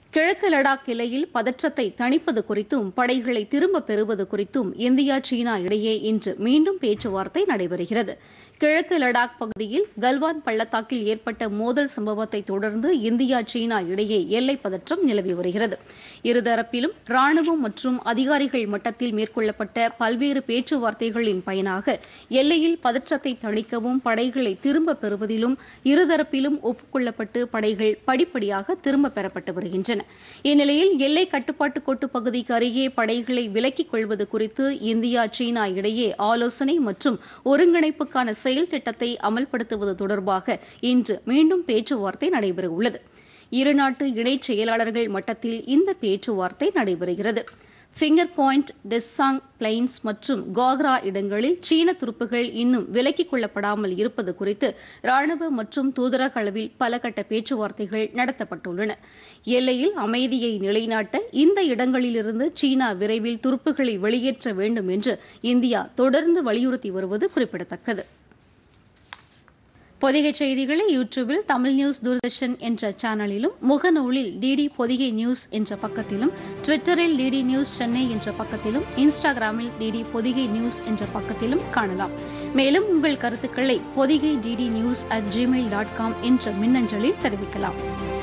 கிழக்கு லடாக் எல்லையில் பதற்றத்தை தணிப்பது குறித்தும் படைகளை திரும்பப் பெறுவது குறித்தும் இந்தியா சீனா இடையே இன்று மீண்டும் பேச்சுவார்த்தை நடைபெறுகிறது கிழக்கு லடாக் பகுதியில் கல்வான் பள்ளத்தாக்கில் ஏற்பட்ட மோதல் சம்பவத்தை தொடர்ந்து இந்தியா சீனா இடையே எல்லை பதற்றம் நிலவி வருகிறது இருதரப்பிலும் ராணுவம் மற்றும் அதிகாரிகள் மட்டத்தில் மேற்கொள்ளப்பட்ட பல்வேறு பேச்சுவார்த்தைகளின் பயனாக எல்லையில் பதற்றத்தை தணிக்கவும் படைகளை திரும்பப் பெறுவதிலும் இருதரப்பிலும் ஒப்புக்கொள்ளப்பட்டு படைகள் படிப்படியாக திரும்பப் பெறப்பட்டு வருகின்றன இந்நிலையில் எல்லை கட்டுப்பாட்டு கோட்டு பகுதிக்கு அருகே படைகளை விலக்கிக் கொள்வது குறித்து இந்தியா சீனா இடையே ஆலோசனை மற்றும் ஒருங்கிணைப்புக்கான செயல் திட்டத்தை அமல்படுத்துவது தொடர்பாக இன்று மீண்டும் பேச்சுவார்த்தை நடைபெறவுள்ளது இருநாட்டு இணைச் செயலாளர்கள் மட்டத்தில் இந்த பேச்சுவார்த்தை நடைபெறுகிறது ஃபிங்கர் பாயிண்ட் டெஸ்ஸாங் பிளைன்ஸ் மற்றும் கோக்ரா இடங்களில் சீன துருப்புகள் இன்னும் விலக்கிக் கொள்ளப்படாமல் இருப்பது குறித்து ராணுவ மற்றும் தூதரக அளவில் பல கட்ட பேச்சுவார்த்தைகள் நடத்தப்பட்டுள்ளன எல்லையில் அமைதியை நிலைநாட்ட இந்த இடங்களிலிருந்து சீனா விரைவில் துருப்புகளை வெளியேற்ற வேண்டும் என்று இந்தியா தொடர்ந்து வலியுறுத்தி வருவது குறிப்பிடத்தக்கது பொதிகை செய்திகளை யூடியூபில் தமிழ் நியூஸ் தூர்தர்ஷன் என்ற சேனலிலும் முகநூலில் டிடி பொதிகை நியூஸ் என்ற பக்கத்திலும் ட்விட்டரில் டிடி நியூஸ் சென்னை என்ற பக்கத்திலும் இன்ஸ்டாகிராமில் டிடி பொதிகை நியூஸ் என்ற பக்கத்திலும் காணலாம் மேலும் உங்கள் கருத்துக்களை Podhigai DD news at gmail dot com என்ற மின்னஞ்சலில் தெரிவிக்கலாம்